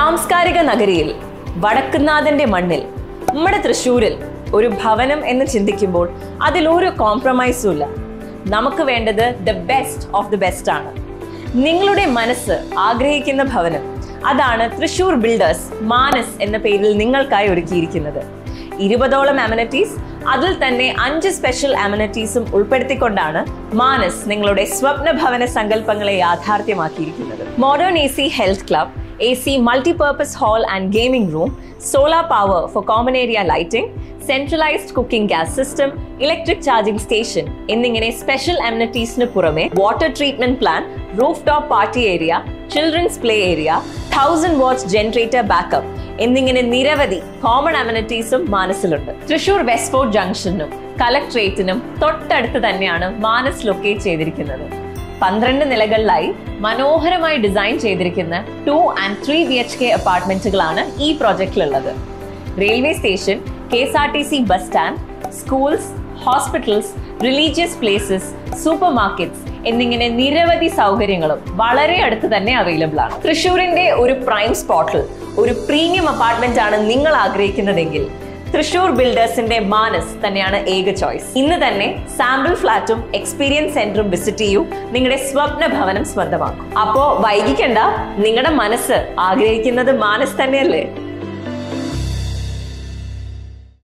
സാംസ്കാരിക നഗരിയിൽ വടക്കുന്നാഥന്റെ മണ്ണിൽ നമ്മുടെ തൃശ്ശൂരിൽ ഒരു ഭവനം എന്ന് ചിന്തിക്കുമ്പോൾ അതിലൊരു കോംപ്രമൈസും ഇല്ല നമുക്ക് വേണ്ടത് the best of the best ആണ് നിങ്ങളുടെ മനസ്സ് ആഗ്രഹിക്കുന്ന ഭവനം അതാണ് തൃശൂർ ബിൽഡേഴ്സ് മാനസ് എന്ന പേരിൽ നിങ്ങൾക്കായി ഒരുക്കിയിരിക്കുന്നത് ഇരുപതോളം അമനറ്റീസ് അതിൽ തന്നെ അഞ്ച് സ്പെഷ്യൽ അമനറ്റീസും ഉൾപ്പെടുത്തിക്കൊണ്ടാണ് മാനസ് നിങ്ങളുടെ സ്വപ്ന ഭവന സങ്കല്പങ്ങളെ യാഥാർത്ഥ്യമാക്കിയിരിക്കുന്നത് modern A C health club A C multipurpose hall and gaming room solar power for common area lighting centralised cooking gas system electric charging station എന്നിങ്ങനെ സ്പെഷ്യൽ അമ്യൂണിറ്റീസിന് പുറമെ water treatment plant roof top party area children's play area thousand watts generator backup എന്നിങ്ങനെ നിരവധി common അമ്യൂണിറ്റീസും മാനസിലുണ്ട് തൃശൂർ വെസ്റ്റ്ഫോർട്ട് ജംഗ്ഷനും കലക്ട്രേറ്റിനും തൊട്ടടുത്ത് തന്നെയാണ് മാനസ് ലൊക്കേറ്റ് ചെയ്തിരിക്കുന്നത് പന്ത്രണ്ട് നിലകളിലായി മനോഹരമായി ഡിസൈൻ ചെയ്തിരിക്കുന്ന two and three B H K അപ്പാർട്ട്മെന്റുകളാണ് ഈ പ്രോജക്റ്റിലുള്ളത് railway station K S R T C bus stand schools hospitals religious places supermarkets എന്നിങ്ങനെ നിരവധി സൗകര്യങ്ങളും വളരെ അടുത്ത് തന്നെ അവൈലബിൾ ആണ് തൃശ്ശൂരിന്റെ ഒരു പ്രൈം സ്പോട്ടിൽ ഒരു പ്രീമിയം അപ്പാർട്ട്മെന്റ് ആണ് നിങ്ങൾ ആഗ്രഹിക്കുന്നതെങ്കിൽ തൃശൂർ ബിൽഡേഴ്സിന്റെ മാനസ് തന്നെയാണ് ഏക ചോയ്സ് ഇന്ന് തന്നെ സാമ്പിൾ ഫ്ലാറ്റും എക്സ്പീരിയൻസ് സെന്ററും വിസിറ്റ് ചെയ്യൂ നിങ്ങളുടെ സ്വപ്ന ഭവനം സ്വന്തമാക്കും അപ്പോ വൈകിക്കണ്ട നിങ്ങളുടെ മനസ്സ് ആഗ്രഹിക്കുന്നത് മാനസ് തന്നെയല്ലേ